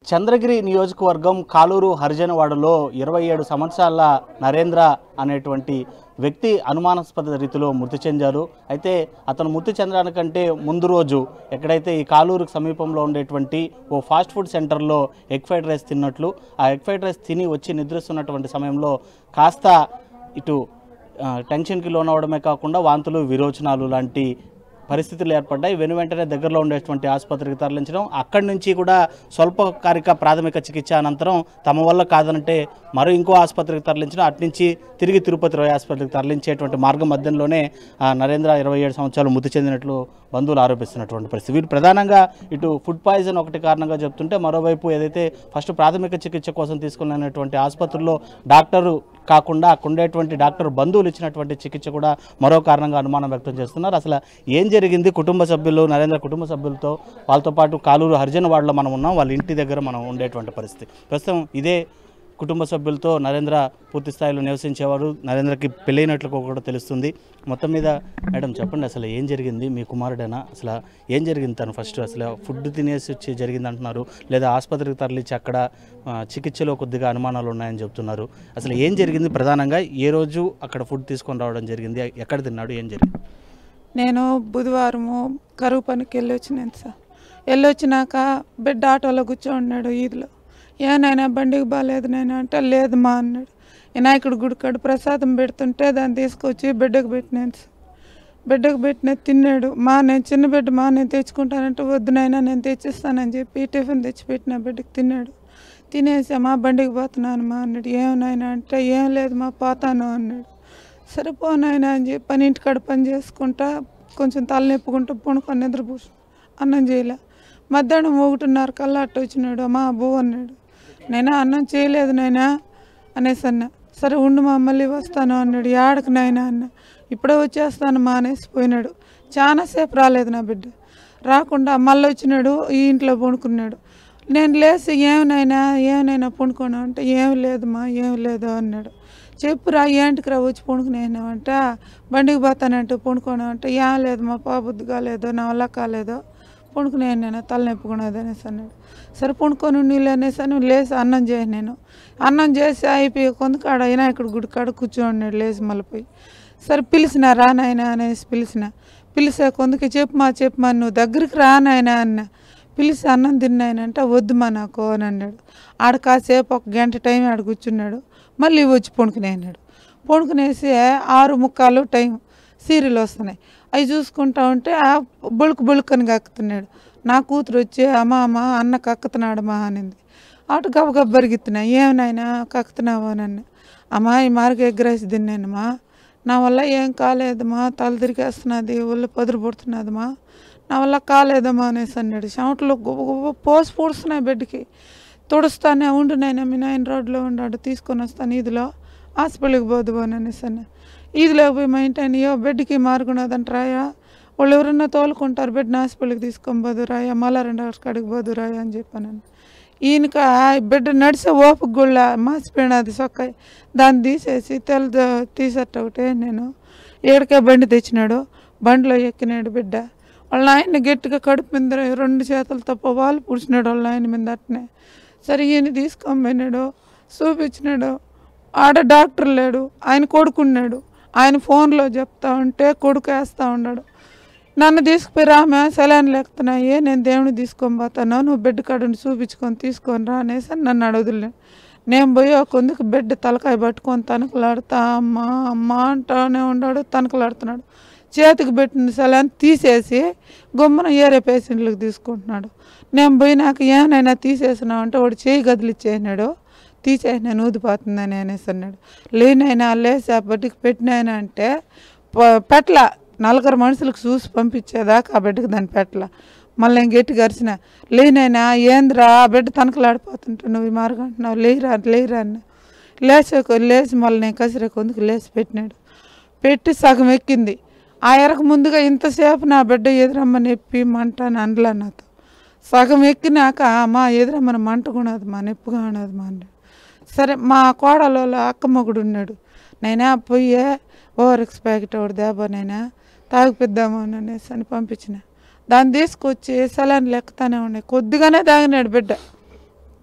చంద్రగిరి నియోజకవర్గం కాలూరు హరిజనవాడలో ఇరవై ఏడు సంవత్సరాల నరేంద్ర అనేటువంటి వ్యక్తి అనుమానాస్పద రీతిలో మృతి చెందారు అయితే అతను మృతి చెందడానికంటే ముందు రోజు ఎక్కడైతే ఈ కాలూరుకు సమీపంలో ఉండేటువంటి ఓ ఫాస్ట్ ఫుడ్ సెంటర్లో ఎగ్ ఫ్రైడ్ రైస్ తిన్నట్లు ఆ ఎగ్ ఫ్రైడ్ రైస్ తిని వచ్చి నిద్రిస్తున్నటువంటి సమయంలో కాస్త ఇటు ఆ, టెన్షన్కి లోనవడమే కాకుండా వాంతులు విరోచనాలు లాంటి పరిస్థితులు ఏర్పడ్డాయి వెను వెంటనే దగ్గరలో ఉండేటువంటి ఆసుపత్రికి తరలించడం అక్కడి నుంచి కూడా స్వల్పకాలిక ప్రాథమిక చికిత్స అనంతరం తమ వల్ల కాదనంటే మరో ఇంకో ఆసుపత్రికి తరలించడం అటు నుంచి తిరిగి తిరుపతి రోయ ఆసుపత్రికి తరలించేటువంటి మార్గం మధ్యంలోనే ఆ, నరేంద్ర ఇరవై ఏడు సంవత్సరాలు మృతి చెందినట్లు బంధువులు ఆరోపిస్తున్నటువంటి పరిస్థితి వీరు ప్రధానంగా ఇటు ఫుడ్ పాయిజన్ ఒకటి కారణంగా చెప్తుంటే మరోవైపు ఏదైతే ఫస్ట్ ప్రాథమిక చికిత్స కోసం తీసుకున్నటువంటి ఆసుపత్రుల్లో డాక్టరు కాకుండా అక్కడ ఉండేటువంటి డాక్టర్ బంధువులు ఇచ్చినటువంటి చికిత్స కూడా మరో కారణంగా అనుమానం వ్యక్తం చేస్తున్నారు అసలు ఏం జరిగింది కుటుంబ సభ్యులు నరేంద్ర కుటుంబ సభ్యులతో వాళ్ళతో పాటు కాలూరు హరిజనవాడలో మనం ఉన్నాం వాళ్ళ ఇంటి దగ్గర మనం ఉండేటువంటి పరిస్థితి ప్రస్తుతం ఇదే కుటుంబ సభ్యులతో నరేంద్ర పూర్తి స్థాయిలో నివసించేవారు నరేంద్రకి పెళ్ళైనట్లు కూడా తెలుస్తుంది మొత్తం మీద మేడం చెప్పండి అసలు ఏం జరిగింది మీ కుమారుడేనా అసలు ఏం జరిగింది తను ఫస్ట్ అసలు ఫుడ్ తినేసి వచ్చి జరిగింది అంటున్నారు లేదా ఆసుపత్రికి తరలించి అక్కడ ఆ, చికిత్సలో కొద్దిగా అనుమానాలు ఉన్నాయని చెప్తున్నారు అసలు ఏం జరిగింది ప్రధానంగా ఏ రోజు అక్కడ ఫుడ్ తీసుకొని రావడం జరిగింది ఎక్కడ తిన్నాడు ఏం జరిగింది నేను బుధవారము కరువు పనికి వెళ్ళి వచ్చినాను సార్ వెళ్ళి వచ్చినాక బిడ్డ ఆటోలో కూర్చోన్నాడు ఈదిలో ఏనైనా బండికి బాగాలేదు నేను అంటే లేదు మా అన్నాడు వినాయకుడు గుడికాడు ప్రసాదం పెడుతుంటే దాన్ని తీసుకొచ్చి బిడ్డకు పెట్టినాను సార్ బిడ్డకు పెట్టిన తిన్నాడు మా నేను చిన్న బిడ్డ మా నేను తెచ్చుకుంటానంటే వద్దు నాయనా నేను తెచ్చిస్తానని చెప్పి టిఫిన్ తెచ్చి పెట్టిన బిడ్డకి తిన్నాడు తినేసి మా బండికి పోతున్నాను మా అన్నాడు ఏం నాయనా అంటే ఏం లేదు మా పోతాను అన్నాడు సరే పో నాయనా అని చెప్పి పని ఇంటికాడ పని చేసుకుంటా కొంచెం తలనొప్పుకుంటూ పుణుకొని నిద్రపోసు అన్నం చేయలే మధ్యాహ్నం ఒకటిన్నర కల్లా అట్ట వచ్చినాడు మా అబ్బు అన్నాడు నేనా అన్నం చేయలేదు నాయనా అనేసి అన్న సరే ఉండు మా మళ్ళీ వస్తాను అన్నాడు యాడకు నాయనా అన్న ఇప్పుడే వచ్చేస్తాను మా అనేసి పోయినాడు చాలాసేపు రాలేదు నా బిడ్డ రాకుండా మళ్ళీ వచ్చినాడు ఈ ఇంట్లో పడుకున్నాడు నేను లేచి ఏమినైనా ఏమినైనా పండుకోను అంటే ఏం లేదమ్మా ఏం లేదు అన్నాడు చెప్పురా ఏంటికి రా వచ్చి పండుకునేనా అంట బండికి పోతానంటే పండుకోను అంటే ఏం లేదు మా పాబుద్ది కాలేదో నా వల్ల కాలేదో పండుకునేను నేను తలనొప్పుకున్నది అనేసి అన్నాడు సరే పండుకొని నీళ్ళు అనేసి అని లేచి అన్నం చేసి నేను అన్నం చేసి అయిపోయి కొంతకాడ వినాయకుడు గుడి కాడ కూర్చోన్నాడు లేచి మళ్ళీ పోయి సరే పిలిచిన రా నాయనా అనేసి పిలిచిన పిలిచే కొందుకు చెప్పు మా చెప్పు మా నువ్వు దగ్గరికి రా నాయనా అన్న పిలిచి అన్నం తిన్నాయనంటే వద్దు మా నాకు అని అన్నాడు ఆడ కాసేపు ఒక గంట టైం ఆడ కూర్చున్నాడు మళ్ళీ వచ్చి పండుకునే అన్నాడు పండుకునేసి ఆరు ముక్కాలు టైం సీరియల్ వస్తున్నాయి అవి చూసుకుంటా ఉంటే ఆ బుళుకు బుళుకని కక్కుతున్నాడు నా కూతురు వచ్చి అమ్మ అమ్మ అన్న కక్కుతున్నాడు మా అనింది అటు గబ గబ బరిగిస్తున్నా ఏమనైనా కక్కుతున్నావు అని అన్న అమ్మా ఈ మార్గ ఎగ్గరేసి తిన్నానమ్మా నా వల్ల ఏం కాలేదమ్మా తల తిరిగేస్తున్నది ఒళ్ళు పొదురు పుడుతున్నదమ్మా నా వల్ల కాలేదమ్మా అనేసి అన్నాడు చెమటలు గుబ గుబ పోసి పూడుస్తున్నాయి బిడ్డకి తుడుస్తానే ఉండు నాయన మీ నాయన రోడ్లో ఉన్నాడు తీసుకొని వస్తాను ఈదిలో హాస్పిటల్కి పోదు అని అనేసి అన్న ఈదిలో పోయి మా ఇంటి ఆయన, "అయ్యో బిడ్డకి మారుగున్నదంట రాయా వాళ్ళు ఎవరన్నా తోలుకుంటారు బిడ్డని హాస్పిటల్కి తీసుకొని పోదు రాయా మళ్ళా రెండు కాడికి పోదు రాయా అని చెప్పాను ఈయనక బిడ్డ నడిచే ఓపిక గుళ్ళ మాసిపోయినది సొక్కాయి దాన్ని తీసేసి తెల్ల టీషర్ట్ ఒకటే నేను ఏడకే బండి తెచ్చినాడు బండిలో ఎక్కినాడు బిడ్డ వాళ్ళ ఆయన గట్టిగా కడుపు మీద రెండు చేతులు తప్ప వాళ్ళు పుడిచినాడు వాళ్ళ ఆయన మీద అట్నే సరే ఈయన తీసుకొని పోయినాడు చూపించినాడు ఆడ డాక్టర్ లేడు ఆయన కొడుకున్నాడు ఆయన ఫోన్లో చెప్తా ఉంటే కొడుకు వేస్తూ ఉన్నాడు నన్ను తీసుకుపోయి రామే సెలాన్లు ఎక్కుతున్నాయి నేను దేవుని తీసుకొని పోతాను నువ్వు బెడ్ కాడని చూపించుకొని తీసుకొని రా అనేసి నన్ను అడుగులే నేను పోయి ఒక కొందుకు బెడ్ తలకాయ పట్టుకొని తనకలాడుతా అమ్మా అమ్మా అంటానే ఉన్నాడు తనకలాడుతున్నాడు చేతికి పెట్టిన సెలాన్ తీసేసి గమ్మున ఏరే పేషెంట్లకు తీసుకుంటున్నాడు నేను పోయినాక ఏమైనా తీసేసినావు అంటే వాడు చేయి గదిలిచ్చేసినాడు తీసేసి నేను ఊదిపోతుందని అనేసి అన్నాడు లేనైనా లేసి ఆ బెడ్కి పెట్టినాయన అంటే ప- పెట్ల నలుగురు మనుషులకు చూసి పంపించేదాకా ఆ బిడ్డకి దాన్ని పెట్టల మళ్ళీ నేను గట్టి గరిచిన లేనైనా ఏంద్రా ఆ బిడ్డ తనకలాడిపోతుంటా నువ్వు ఈ మార్గం అంటున్నావు లేరా లేరా అన్న లేచే లేచి మళ్ళీ నేను కసిరే కొందుకు లేచి పెట్టినాడు పెట్టి సగం ఎక్కింది ఆ ఎరకు ముందుగా ఇంతసేపు నా బిడ్డ ఎదురమ్మ నొప్పి మంట అని అనలా నాతో సగం ఎక్కినాక మా ఎదురమ్మని మంట కొనదు మా నొప్పిగా ఉన్నది మా అన్నాడు సరే మా కోడలో అక్క మొగుడు ఉన్నాడు నైనా పొయ్యే ఓఆర్ఎక్స్ ప్యాకెట్ ఒకటి దేబా నైనా తాగిపిద్దాము అని అనేసి అని పంపించిన దాన్ని తీసుకొచ్చి సెలాన్ లెక్కతానే ఉన్నాయి కొద్దిగానే తాగినాడు బిడ్డ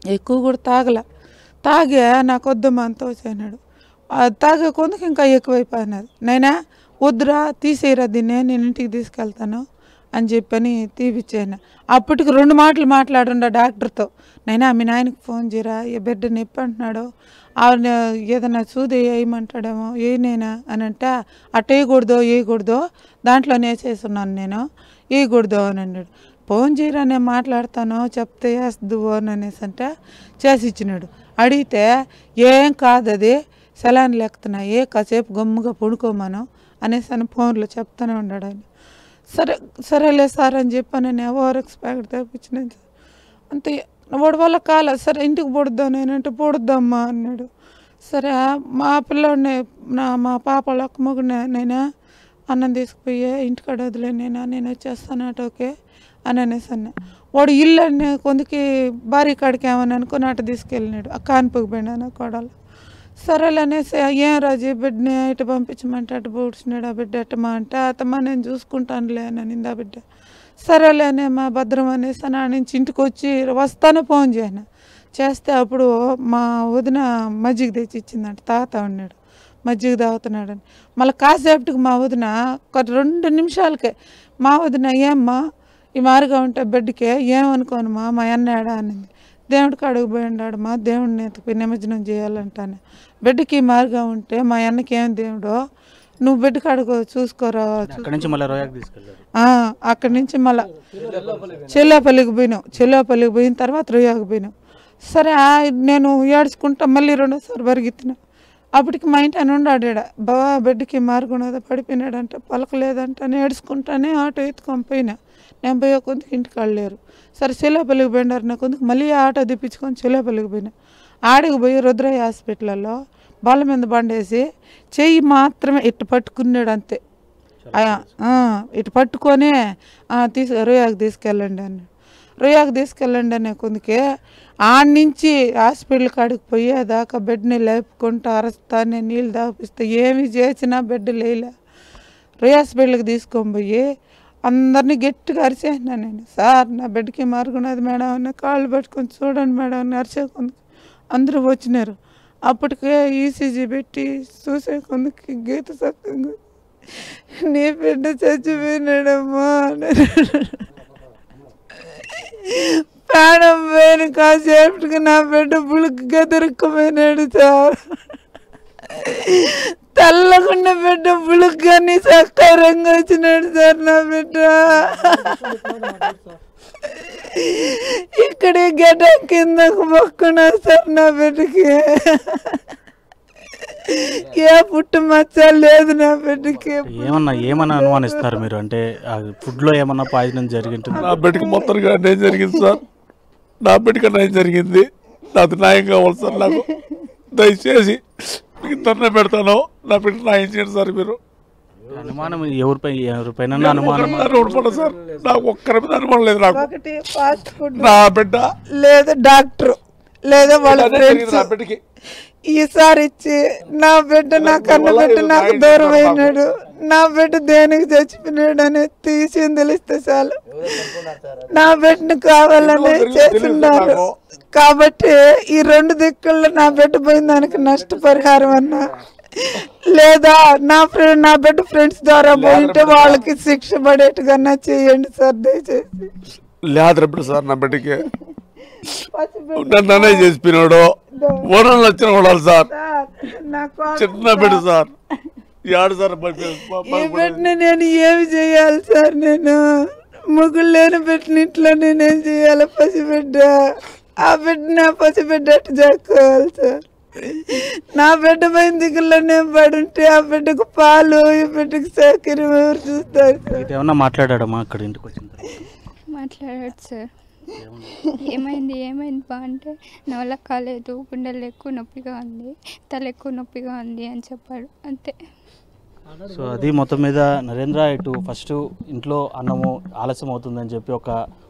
ఎక్కువ కూడా తాగల తాగే నాకు వద్దమ్మా అని తోసేనాడు అది తాగే కొందుకు ఇంకా ఎక్కువైపోయినది నైనా వద్దురా తీసేయరా దీన్ని నేను ఇంటికి తీసుకెళ్తాను అని చెప్పని తీపిచ్చాను అప్పటికి రెండు మాటలు మాట్లాడుండ డాక్టర్తో నైనా మీ నాయనకి ఫోన్ చేయరా ఏ బిడ్డ నొప్పి అంటున్నాడు ఆవిడ ఏదైనా సూది వేయమంటాడేమో వేయనేనా అని అంటే అట్ట వేయకూడదో వేయకూడదో దాంట్లోనే వేసేస్తున్నాను నేను వేయకూడదు అని అన్నాడు ఫోన్ చేయరా నేను మాట్లాడతాను చెప్తే వేస్తు అని అనేసి అంటే చేసి ఇచ్చినాడు అడిగితే ఏం కాదు అది సెలాన్ లెక్కుతున్నాయి కాసేపు గమ్ముగా పడుకోమను అనేసి అని ఫోన్లో చెప్తానే ఉన్నాడు ఆయన సరే సరేలే సార్ అని చెప్పాను నేను ఓఆర్ఎక్స్ ప్యాకెట్ తెప్పించినాను సార్ అంతే వాడి వల్ల కాలే సరే ఇంటికి పొడుద్దాం నేనంటే పొడుద్దామ్మా అన్నాడు సరే మా పిల్లోడిని నా మా పాప ఒక్క మగునే నేనే అన్నం తీసుకుపోయి ఇంటికాడ వదిలే నేనా నేను వచ్చేస్తాను ఆటోకే అని అనేసి అన్న వాడు ఇల్లు అనే కొందికి భారీ కాడికి ఏమని అనుకుని అటు తీసుకెళ్ళినాడు ఆ కాన్పుకి పోయినా నా కోడలు సరేలే అనేసి ఏం రాజు ఈ బిడ్డని ఇటు పంపించమంటే అటు పూడ్చినాడు ఆ బిడ్డ అట్టమా అంటే అతమ్మా నేను చూసుకుంటానులే అని అనింది ఆ బిడ్డ సరేలే అనే మా భద్రం అనేసి నా నుంచి ఇంటికి వచ్చి వస్తాను ఫోన్ చేయను చేస్తే అప్పుడు మా వదిన మజ్జిగ తెచ్చి ఇచ్చిందంట తాగుతా ఉన్నాడు మజ్జిగ తాగుతున్నాడని మళ్ళీ కాసేపటికి మా వదిన ఒక రెండు నిమిషాలకే మా వదిన ఏమ్మా ఈ మారుగా ఉంటే బిడ్డకే ఏమనుకోనమ్మా మా అన్న ఏడా అనింది దేవుడికి అడుగు పోయిండాడు మా దేవుడిని ఎత్తుకుపోయి నిమజ్జనం చేయాలంటాను బిడ్డకి ఈ మారుగా ఉంటే మా అన్నకి ఏం దేవుడో నువ్వు బిడ్డకి అడుగు చూసుకోరా అక్కడి నుంచి మళ్ళీ రోయాకి తీసుకెళ్ళారు ఆ, అక్కడి నుంచి మళ్ళా చెల్లాపల్లికి పోయినాం చెల్లాపల్లికి పోయిన తర్వాత రొయ్యాకి పోయినాం సరే ఆ, నేను ఏడ్చుకుంటా మళ్ళీ రెండోసారి పరిగెత్తిన అప్పటికి మా ఇంటి అని ఉన్నాడు ఈడ బావా బిడ్డకి మార్గున్నదో పడిపోయినాడంట పలకలేదంట అని ఏడ్చుకుంటానే ఆటో ఎత్తుకొని పోయినా నేను పోయే కొందుకు ఇంటికి వెళ్ళలేరు సరే చెల్లాపల్లికి పోయినారు నా కొందుకు మళ్ళీ ఆ ఆటో తెప్పించుకొని చెల్లాపల్లికి పోయినా ఆడికి పోయి రుద్రయ్య హాస్పిటల్లో బాల మీద బండేసి చెయ్యి మాత్రమే ఇట్టు పట్టుకున్నాడు అంతే ఆ, ఆ, ఇటు పట్టుకొని ఆ, తీసు రొయ్యాకు తీసుకెళ్ళండి అన్నాడు రొయ్యాకు తీసుకెళ్ళండి అనే కొందుకే ఆడ నుంచి హాస్పిటల్ కాడికి పోయేదాకా బెడ్ని లేపుకుంటూ అరస్తానే నీళ్ళు దాపిస్తే ఏమి చేసినా బెడ్ లేలే రొయ్య హాస్పిటల్కి తీసుకొని పోయి అందరినీ గట్టిగా అరిచేసినా నేను సార్ నా బెడ్కి మారుగున్నది మేడం అని కాళ్ళు పెట్టుకొని చూడండి మేడం అని అరిచేకొందుకు అందరూ వచ్చినారు అప్పటికే ఈసీజీ పెట్టి చూసే కొందుకు గీత సత్యంగా నీ బిడ్డ చచ్చిపోయినాడమ్మా అన్నారు. ప్రాణం పోయిన కాసేపటికి నా బిడ్డ బులుగ్గా దొరుకుపోయినాడు సార్ తెల్లగున్న బిడ్డ బులుగ్గాని సక్కరంగా వచ్చినాడు సార్ నా బిడ్డ ఇక్కడే గడ్డ కిందకు మొక్కున్నాడు సార్ నా బిడ్డకి ఏ పుట్టు మచ్చ లేదు నా బిడ్డకి ఏమన్నా ఏమన్నా అనుమానిస్తున్నారు మీరు అంటే ఆ ఫుడ్లో ఏమన్నా పాయిజన్ జరిగి ఉంటుంది నా బిడ్డకి మొత్తంగా అన్యాయం జరిగింది సార్ నా బిడ్డకి అన్యాయం జరిగింది నాకు న్యాయం కావాలి సార్ నాకు దయచేసి మీకు దండం పెడతాను నా బిడ్డ న్యాయం చేయండి సార్ మీరు అనుమానం ఎవరిపై ఎవరిపైన అనుమానం అనుమానం సార్ నాకు ఒక్కరి మీద అనుమానం లేదు నాకు ఒకటి ఫాస్ట్ ఫుడ్ నా బిడ్డ లేదా డాక్టర్ లేదా వాళ్ళ అదే జరిగింది ఫ్రెండ్స్ నా బిడ్డకి ఈసారి ఇచ్చి నా బిడ్డ నా కన్న బిడ్డ నాకు దూరం అయినాడు నా బిడ్డ దేనికి చచ్చిపోయినాడు అని తీసి తెలిస్తే చాలు నా బిడ్డను కావాలని చేస్తున్నారు కాబట్టి ఈ రెండు దిక్కుల్లో నా బిడ్డ పోయిన దానికి నష్టపరిహారం అన్నా లేదా నా ఫ్రెండ్ నా బిడ్డ ఫ్రెండ్స్ ద్వారా పోయింటే వాళ్ళకి శిక్ష పడేట్టుగా చేయండి సార్ దయచేసి లేదు బిడ్డ సార్ నా బిడ్డకి నన్ను అన్నయ్య చేసిపోయినాడు వరంలో వచ్చిన కూడా సార్ నాకు చిన్న బిడ్డ సార్ ఏడు సార్ ఈ బిడ్డని నేను ఏమి చేయాలి సార్ నేను ముగ్గురు లేని పెట్టిన ఇంట్లో నేనేం చేయాలి పసిబిడ్డ ఆ బిడ్డ నా పసిబిడ్డ అట్టు చెక్కోవాలి సార్ నా బిడ్డ పైన దిగుల్లో నేను పడుంటే ఆ బిడ్డకు పాలు ఈ బిడ్డకు సౌకర్యం ఎవరు చూస్తారు సార్ ఇది ఏమన్నా మాట్లాడాడమ్మా అక్కడ ఇంటికి వచ్చిన తర్వాత మాట్లాడాడు సార్ ఏమైంది ఏమైంది బా అంటే నా వల్ల కాలేదు గుండెలు ఎక్కువ నొప్పిగా ఉంది తల ఎక్కువ నొప్పిగా ఉంది అని చెప్పాడు అంతే సో అది మొత్తం మీద నరేంద్ర ఇటు ఫస్ట్ ఇంట్లో అన్నము ఆలస్యం అవుతుందని చెప్పి ఒక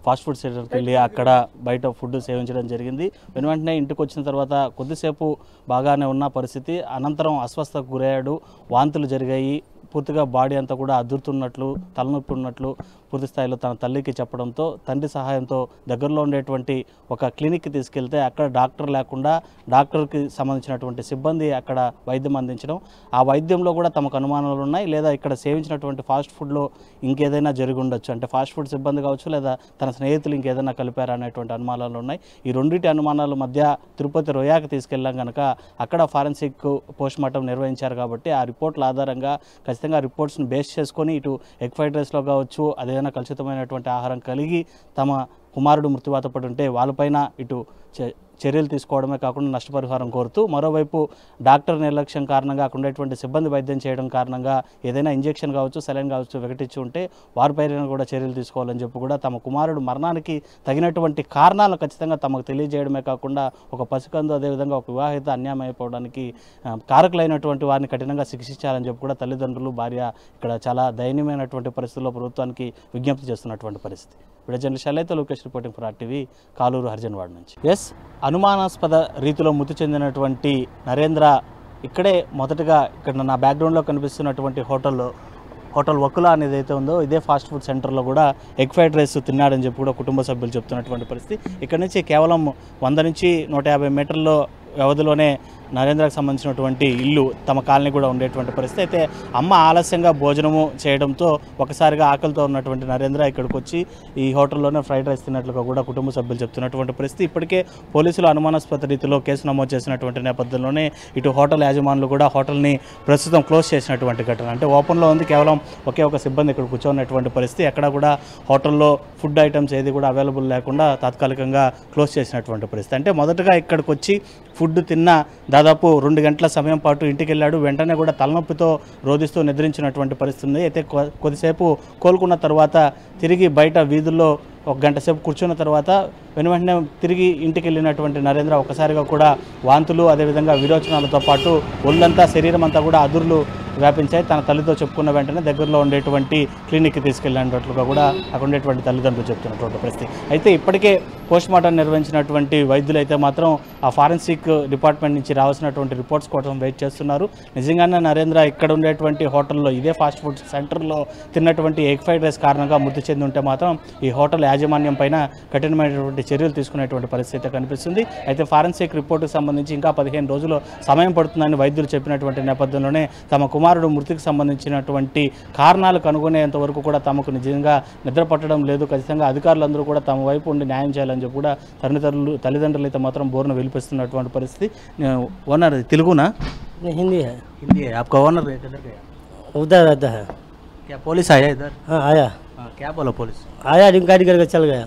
ఫాస్ట్ ఫుడ్ సెంటర్కి వెళ్ళి అక్కడ బయట ఫుడ్ సేవించడం జరిగింది వెను వెంటనే ఇంటికి వచ్చిన తర్వాత కొద్దిసేపు బాగానే ఉన్న పరిస్థితి అనంతరం అస్వస్థతకు గురయ్యాడు వాంతులు జరిగాయి పూర్తిగా బాడీ అంతా కూడా అదురుతున్నట్లు తలనొప్పి ఉన్నట్లు పూర్తి స్థాయిలో తన తల్లికి చెప్పడంతో తండ్రి సహాయంతో దగ్గరలో ఉండేటువంటి ఒక క్లినిక్కి తీసుకెళ్తే అక్కడ డాక్టర్ లేకుండా డాక్టర్కి సంబంధించినటువంటి సిబ్బంది అక్కడ వైద్యం అందించడం ఆ వైద్యంలో కూడా తమకు అనుమానాలు ఉన్నాయి లేదా ఇక్కడ సేవించినటువంటి ఫాస్ట్ ఫుడ్లో ఇంకేదైనా జరిగి ఉండొచ్చు అంటే ఫాస్ట్ ఫుడ్ సిబ్బంది కావచ్చు లేదా తన స్నేహితులు ఇంకేదైనా కలిపారా అనేటువంటి అనుమానాలు ఉన్నాయి ఈ రెండింటి అనుమానాల మధ్య తిరుపతి రొయాకి తీసుకెళ్ళాం కనుక అక్కడ ఫారెన్సిక్ పోస్ట్ మార్టం నిర్వహించారు కాబట్టి ఆ రిపోర్ట్ల ఆధారంగా ఖచ్చితంగా రిపోర్ట్స్ని బేస్ చేసుకొని ఇటు ఎగ్ ఫ్రైడ్ రైస్లో కావచ్చు అదేదైనా కలుషితమైనటువంటి ఆహారం కలిగి తమ కుమారుడు మృత్యువాత పడి ఉంటే వాళ్ళపైన ఇటు చ- చర్యలు తీసుకోవడమే కాకుండా నష్టపరిహారం కోరుతూ మరోవైపు డాక్టర్ నిర్లక్ష్యం కారణంగా అక్కడ ఉండేటువంటి సిబ్బంది వైద్యం చేయడం కారణంగా ఏదైనా ఇంజెక్షన్ కావచ్చు సెలైన్ కావచ్చు వికటించి ఉంటే వారిపైన కూడా చర్యలు తీసుకోవాలని చెప్పి కూడా తమ కుమారుడు మరణానికి తగినటువంటి కారణాలు ఖచ్చితంగా తమకు తెలియజేయడమే కాకుండా ఒక పసికందు అదేవిధంగా ఒక వివాహిత అన్యాయం అయిపోవడానికి ఆ, కారకులైనటువంటి వారిని కఠినంగా శిక్షించాలని చెప్పి కూడా తల్లిదండ్రులు భార్య ఇక్కడ చాలా దయనీయమైనటువంటి పరిస్థితుల్లో ప్రభుత్వానికి విజ్ఞప్తి చేస్తున్నటువంటి పరిస్థితి విడ జర్నలిస్ట్ అయితే Lokesh reporting for RTV Kaluru హర్జన్వాడ్ నుంచి ఎస్ అనుమానాస్పద రీతిలో మృతి చెందినటువంటి నరేంద్ర ఇక్కడే మొదటగా ఇక్కడ నా బ్యాక్గ్రౌండ్లో కనిపిస్తున్నటువంటి హోటల్లో హోటల్ వకులా అనేది అయితే ఉందో ఇదే ఫాస్ట్ ఫుడ్ సెంటర్లో కూడా ఎగ్ ఫ్రైడ్ రైస్ తిన్నాడని చెప్పి కూడా కుటుంబ సభ్యులు చెప్తున్నటువంటి పరిస్థితి ఇక్కడ నుంచి కేవలం వంద నుంచి నూట యాభై మీటర్లో వ్యవధిలోనే నరేంద్రకు సంబంధించినటువంటి ఇల్లు తమ కాలనీ కూడా ఉండేటువంటి పరిస్థితి అయితే అమ్మ ఆలస్యంగా భోజనము చేయడంతో ఒకసారిగా ఆకలితో ఉన్నటువంటి నరేంద్ర ఇక్కడికి వచ్చి ఈ హోటల్లోనే ఫ్రైడ్ రైస్ తిన్నట్లుగా కూడా కుటుంబ సభ్యులు చెప్తున్నటువంటి పరిస్థితి ఇప్పటికే పోలీసులు అనుమానాస్పద రీతిలో కేసు నమోదు చేసినటువంటి నేపథ్యంలోనే ఇటు హోటల్ యాజమానులు కూడా హోటల్ని ప్రస్తుతం క్లోజ్ చేసినటువంటి ఘటన అంటే ఓపెన్లో ఉంది కేవలం ఒకే ఒక సిబ్బంది ఇక్కడ కూర్చోన్నటువంటి పరిస్థితి ఎక్కడ కూడా హోటల్లో ఫుడ్ ఐటమ్స్ ఏది కూడా అవైలబుల్ లేకుండా తాత్కాలికంగా క్లోజ్ చేసినటువంటి పరిస్థితి అంటే మొదటగా ఇక్కడికి వచ్చి ఫుడ్ తిన్న దాదాపు రెండు గంటల సమయం పాటు ఇంటికి వెళ్ళాడు వెంటనే కూడా తలనొప్పితో రోధిస్తూ నిద్రించినటువంటి పరిస్థితి ఉంది అయితే కొ- కొద్దిసేపు కోలుకున్న తర్వాత తిరిగి బయట వీధుల్లో ఒక గంట సేపు కూర్చున్న తర్వాత వెను వెంటనే తిరిగి ఇంటికి వెళ్ళినటువంటి నరేంద్ర ఒకసారిగా కూడా వాంతులు అదేవిధంగా విరోచనాలతో పాటు ఒళ్ళంతా శరీరం అంతా కూడా అదుర్లు వ్యాపించాయి తన తల్లితో చెప్పుకున్న వెంటనే దగ్గరలో ఉండేటువంటి క్లినిక్కి తీసుకెళ్ళినట్లుగా కూడా అక్కడ ఉండేటువంటి తల్లిదండ్రులు చెప్తున్నటువంటి పరిస్థితి అయితే ఇప్పటికే పోస్ట్ మార్టం నిర్వహించినటువంటి వైద్యులు అయితే మాత్రం ఆ ఫారెన్సిక్ డిపార్ట్మెంట్ నుంచి రావాల్సినటువంటి రిపోర్ట్స్ కోసం వెయిట్ చేస్తున్నారు నిజంగానే నరేంద్ర ఇక్కడ ఉండేటువంటి హోటల్లో ఇదే ఫాస్ట్ ఫుడ్ సెంటర్లో తిన్నటువంటి ఎగ్ ఫ్రైడ్ రైస్ కారణంగా మృతి చెంది ఉంటే మాత్రం ఈ హోటల్ యాజమాన్యం పైన కఠినమైనటువంటి చర్యలు తీసుకునేటువంటి పరిస్థితి అయితే కనిపిస్తుంది అయితే ఫారెన్సిక్ రిపోర్టుకు సంబంధించి ఇంకా పదిహేను రోజులు సమయం పడుతుందని వైద్యులు చెప్పినటువంటి నేపథ్యంలోనే తమ కుమారుడు మృతికి సంబంధించినటువంటి కారణాలు కనుగొనేంత వరకు కూడా తమకు నిజంగా నిద్ర పట్టడం లేదు ఖచ్చితంగా అధికారులందరూ కూడా తమ వైపు ఉండి న్యాయం చేయాలని చెప్పి కూడా తల్లిదండ్రులు తల్లిదండ్రులు అయితే మాత్రం బోర్ను వెలిపిస్తున్నటువంటి పరిస్థితి ఓనర్ తెలుగునా नहीं हिंदी है हिंदी है आपका ओनर है किधर गया उधर रहता है क्या पुलिस आया इधर हाँ आया हाँ, क्या बोला पुलिस आया रिंग गाड़ी करके चल गया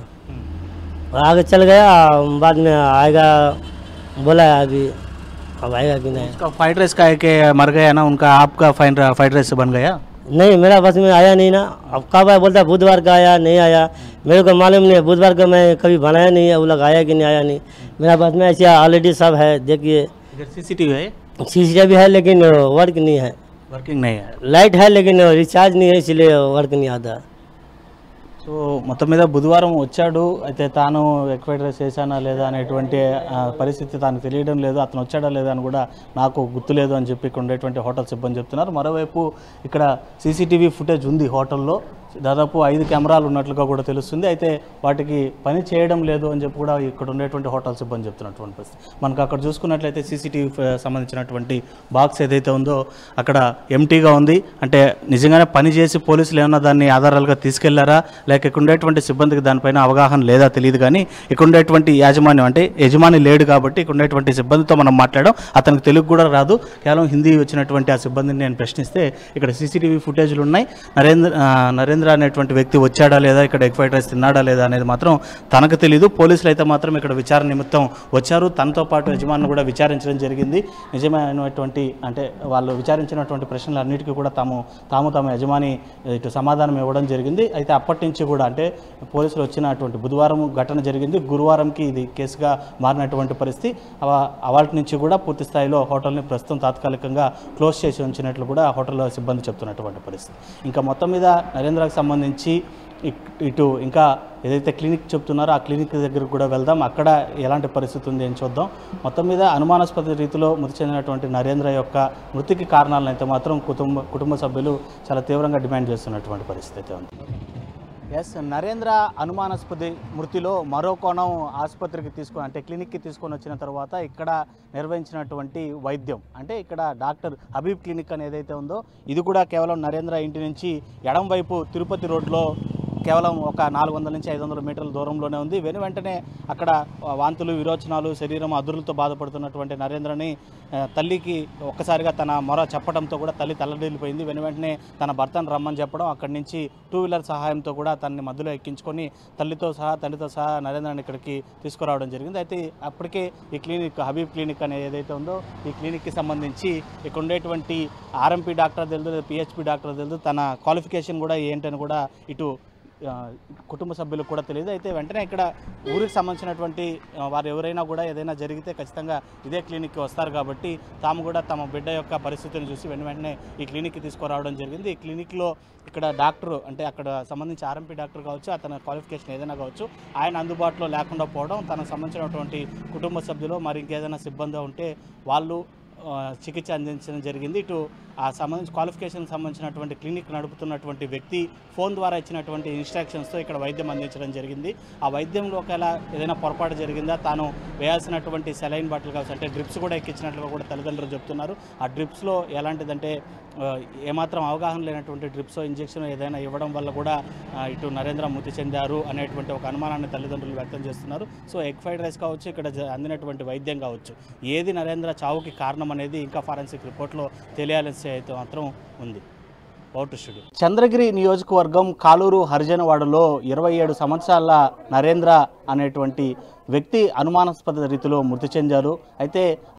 और आगे चल गया बाद में आएगा बोला है अभी अब आएगा कि नहीं उसका फ्राइड राइस का है कि मर गया ना उनका आपका फ्राइड फ्राइड राइस बन गया नहीं मेरा बस में आया नहीं ना अब कब आया बोलता है बुधवार का आया नहीं आया मेरे को मालूम नहीं है बुधवार का मैं कभी बनाया नहीं है वो लोग आया कि नहीं आया नहीं मेरा बस में ऐसे ऑलरेडी सब है देखिए इधर सीसीटीवी है सी है लेकिन वर्क नहीं है वर्किंग नहीं है लाइट है लेकिन रिचार्ज नहीं है इसलिए वर्क नहीं आता సో మొత్తం మీద బుధవారం వచ్చాడు అయితే తాను ఎక్వైట్ రైస్ చేశానా లేదా అనేటువంటి ఆ, పరిస్థితి తాను తెలియడం లేదు అతను వచ్చాడా లేదా అని కూడా నాకు గుర్తులేదు అని చెప్పి ఇక్కడ ఉండేటువంటి హోటల్ సిబ్బంది చెప్తున్నారు మరోవైపు ఇక్కడ సీసీటీవీ ఫుటేజ్ ఉంది హోటల్లో దాదాపు ఐదు కెమెరాలు ఉన్నట్లుగా కూడా తెలుస్తుంది అయితే వాటికి పని చేయడం లేదు అని చెప్పి కూడా ఇక్కడ ఉండేటువంటి హోటల్ సిబ్బంది చెప్తున్నటువంటి పరిస్థితి మనకు అక్కడ చూసుకున్నట్లయితే సీసీటీవీ సంబంధించినటువంటి బాక్స్ ఏదైతే ఉందో అక్కడ ఎంటీగా ఉంది అంటే నిజంగానే పని చేసి పోలీసులు ఏమన్నా దాన్ని ఆధారాలుగా తీసుకెళ్లారా లేక ఇక్కడ ఉండేటువంటి సిబ్బందికి దానిపైన అవగాహన లేదా తెలియదు కానీ ఇక్కడ ఉండేటువంటి యాజమాన్యం అంటే యజమాని లేడు కాబట్టి ఇక్కడ ఉండేటువంటి సిబ్బందితో మనం మాట్లాడడం అతనికి తెలుగు కూడా రాదు కేవలం హిందీ వచ్చినటువంటి ఆ సిబ్బందిని నేను ప్రశ్నిస్తే ఇక్కడ సీసీటీవీ ఫుటేజ్లు ఉన్నాయి నరేంద్ర ఆ, నరేంద్ర అనేటువంటి వ్యక్తి వచ్చాడా లేదా ఇక్కడ ఎగ్ ఫ్రైడ్ రైస్ తిన్నాడా లేదా అనేది మాత్రం తనకు తెలియదు పోలీసులు అయితే మాత్రం ఇక్కడ విచారణ నిమిత్తం వచ్చారు తనతో పాటు యజమాని కూడా విచారించడం జరిగింది నిజమైనటువంటి అంటే వాళ్ళు విచారించినటువంటి ప్రశ్నలన్నిటికీ కూడా తాము తాము తమ యజమాని ఇటు సమాధానం ఇవ్వడం జరిగింది అయితే అప్పటి నుంచి కూడా అంటే పోలీసులు వచ్చినటువంటి బుధవారం ఘటన జరిగింది గురువారంకి ఇది కేసుగా మారినటువంటి పరిస్థితి అవ- అవాటి నుంచి కూడా పూర్తి స్థాయిలో హోటల్ని ప్రస్తుతం తాత్కాలికంగా క్లోజ్ చేసి ఉంచినట్లు కూడా హోటల్ సిబ్బంది చెప్తున్నటువంటి పరిస్థితి ఇంకా మొత్తం మీద నరేంద్ర నరేంద్రకు సంబంధించి ఇక్- ఇటు ఇంకా ఏదైతే క్లినిక్ చెప్తున్నారో ఆ క్లినిక్ దగ్గరకు కూడా వెళ్దాం అక్కడ ఎలాంటి పరిస్థితి ఉంది అని చూద్దాం మొత్తం మీద అనుమానాస్పద రీతిలో మృతి చెందినటువంటి నరేంద్ర యొక్క మృతికి కారణాలను అయితే మాత్రం కుటుంబ కుటుంబ సభ్యులు చాలా తీవ్రంగా డిమాండ్ చేస్తున్నటువంటి పరిస్థితి అయితే ఉంది ఎస్ నరేంద్ర అనుమానాస్పద మృతిలో మరో కోణం ఆసుపత్రికి తీసుకొని అంటే క్లినిక్కి తీసుకొని వచ్చిన తర్వాత ఇక్కడ నిర్వహించినటువంటి వైద్యం అంటే ఇక్కడ డాక్టర్ హబీబ్ క్లినిక్ అని ఏదైతే ఉందో ఇది కూడా కేవలం నరేంద్ర ఇంటి నుంచి ఎడం వైపు తిరుపతి రోడ్లో కేవలం ఒక నాలుగు వందల నుంచి ఐదు వందల మీటర్ల దూరంలోనే ఉంది వెను వెంటనే అక్కడ వాంతులు విరోచనాలు శరీరం అదురులతో బాధపడుతున్నటువంటి నరేంద్రని ఆ, తల్లికి ఒక్కసారిగా తన మొర చెప్పడంతో కూడా తల్లి తల్లడిల్లిపోయింది వెను వెంటనే తన భర్తను రమ్మని చెప్పడం అక్కడి నుంచి టూ వీలర్ సహాయంతో కూడా తనని మధ్యలో ఎక్కించుకొని తల్లితో సహా తండ్రితో సహా నరేంద్రని ఇక్కడికి తీసుకురావడం జరిగింది అయితే అప్పటికే ఈ క్లినిక్ హబీబ్ క్లినిక్ అనేది ఏదైతే ఉందో ఈ క్లినిక్కి సంబంధించి ఇక్కడ ఉండేటువంటి ఆర్ఎంపీ డాక్టర్ తెలుదు పిహెచ్పి డాక్టర్ తెలుదు తన క్వాలిఫికేషన్ కూడా ఏంటని కూడా ఇటు ఆ, కుటుంబ సభ్యులకు కూడా తెలియదు అయితే వెంటనే ఇక్కడ ఊరికి సంబంధించినటువంటి ఆ, వారు ఎవరైనా కూడా ఏదైనా జరిగితే ఖచ్చితంగా ఇదే క్లినిక్కి వస్తారు కాబట్టి తాము కూడా తమ బిడ్డ యొక్క పరిస్థితిని చూసి వెను వెంటనే ఈ క్లినిక్కి తీసుకురావడం జరిగింది ఈ క్లినిక్లో ఇక్కడ డాక్టర్ అంటే అక్కడ సంబంధించి ఆర్ఎంపీ డాక్టర్ కావచ్చు అతని క్వాలిఫికేషన్ ఏదైనా కావచ్చు ఆయన అందుబాటులో లేకుండా పోవడం తనకు సంబంధించినటువంటి కుటుంబ సభ్యులు మరి ఇంకేదైనా సిబ్బంది ఉంటే వాళ్ళు ఆ, చికిత్స అందించడం జరిగింది ఇటు ఆ సంబంధించి క్వాలిఫికేషన్ సంబంధించినటువంటి క్లినిక్ నడుపుతున్నటువంటి వ్యక్తి ఫోన్ ద్వారా ఇచ్చినటువంటి ఇన్స్ట్రక్షన్స్తో ఇక్కడ వైద్యం అందించడం జరిగింది ఆ వైద్యంలో ఒకవేళ ఏదైనా పొరపాటు జరిగిందా తాను వేయాల్సినటువంటి సెలైన్ బాటిల్ కావచ్చు అంటే డ్రిప్స్ కూడా ఎక్కించినట్లుగా కూడా తల్లిదండ్రులు చెప్తున్నారు ఆ డ్రిప్స్లో ఎలాంటిదంటే ఆ, ఏమాత్రం అవగాహన లేనటువంటి డ్రిప్స్ ఇంజెక్షన్ ఏదైనా ఇవ్వడం వల్ల కూడా ఆ, ఇటు నరేంద్ర మృతి చెందారు అనేటువంటి ఒక అనుమానాన్ని తల్లిదండ్రులు వ్యక్తం చేస్తున్నారు సో ఎగ్ ఫ్రైడ్ రైస్ కావచ్చు ఇక్కడ జ- అందినటువంటి వైద్యం కావచ్చు ఏది నరేంద్ర చావుకి కారణం అనేది ఇంకా ఫారెన్సిక్ రిపోర్ట్లో తెలియాల్సి అయితే మాత్రం ఉంది పౌటు స్టూడియో చంద్రగిరి నియోజకవర్గం కాలూరు హరిజనవాడలో ఇరవై ఏడు సంవత్సరాల నరేంద్ర అనేటువంటి వ్యక్తి అనుమానాస్పద రీతిలో మృతి చెందారు అయితే